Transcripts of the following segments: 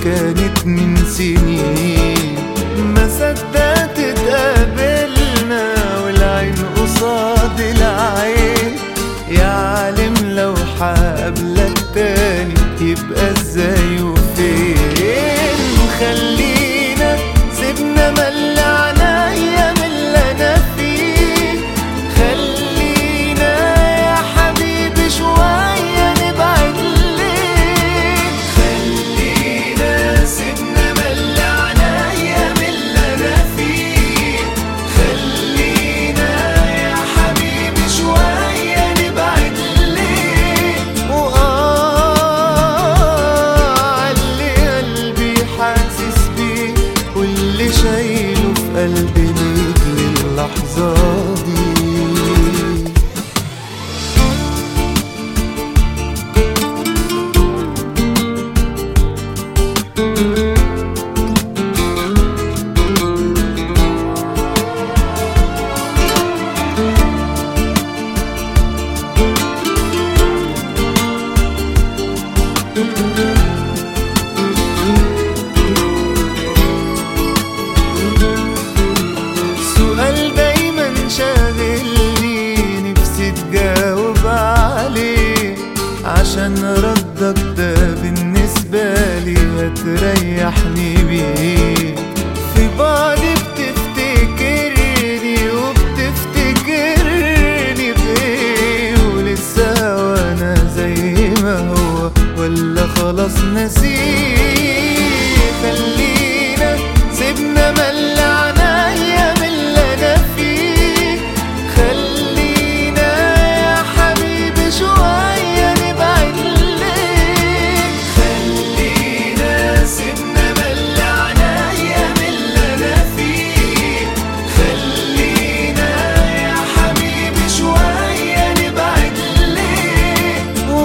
كانت من سنين ما صدقت اتقابلنا والعين قصاد العين يا عالم لو حقابلك تاني يبقى ازاي وفين خلينا سيبنا ملي عليا من اللي انا فيه خلينا يا حبيبي شوية نبعد ليه خلينا سيبنا ملي عليا من اللي انا فيه خلينا يا حبيبي شوية نبعد ليه وآه اللي قلبي حاسس بيه واللي شايله في قلبي ليك للحظة دي سؤال دايما شاغلني نفسي تجاوب عليه عشان ردك ده بالنسبة لي هتريحني بيه في بعضي بتفتكرني وبتفتكرني بيه ولسه وانا زي ما هو ولا خلاص نسيه خلينا سيبنا ملي عنايا من اللي انا فيه خلينا يا حبيبي شوية نبعد ليه خلينا سيبنا ملي عنايا من اللي انا فيه خلينا يا حبيبي شوية نبعد ليه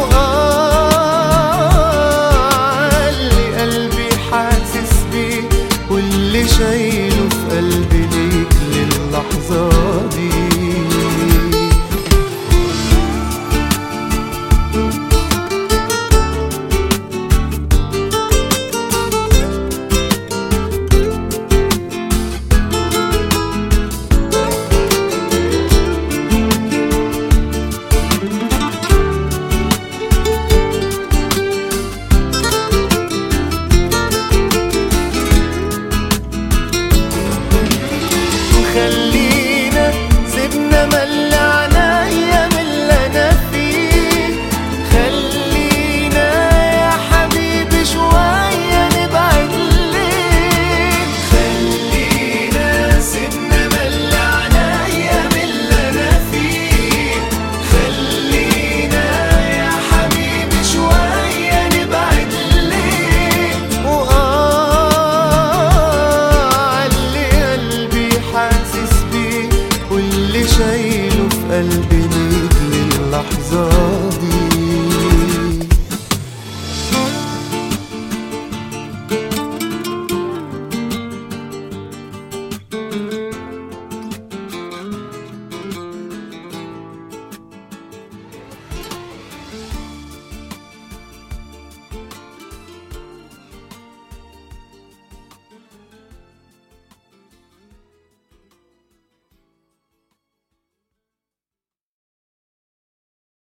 وآه اللي قلبي حاسس بيه واللي شايله في قلبي ليك للحظة دي خلينا سيبنا ملي عليا من اللي انا فيه خلينا يا حبيبي شوية نبعد ليه خلينا سيبنا ملي عليا من اللي انا فيه خلينا يا حبيبي شوية نبعد ليه وآه اللي قلبي حاسس بيه واللي شايله في قلبي ليك للحظة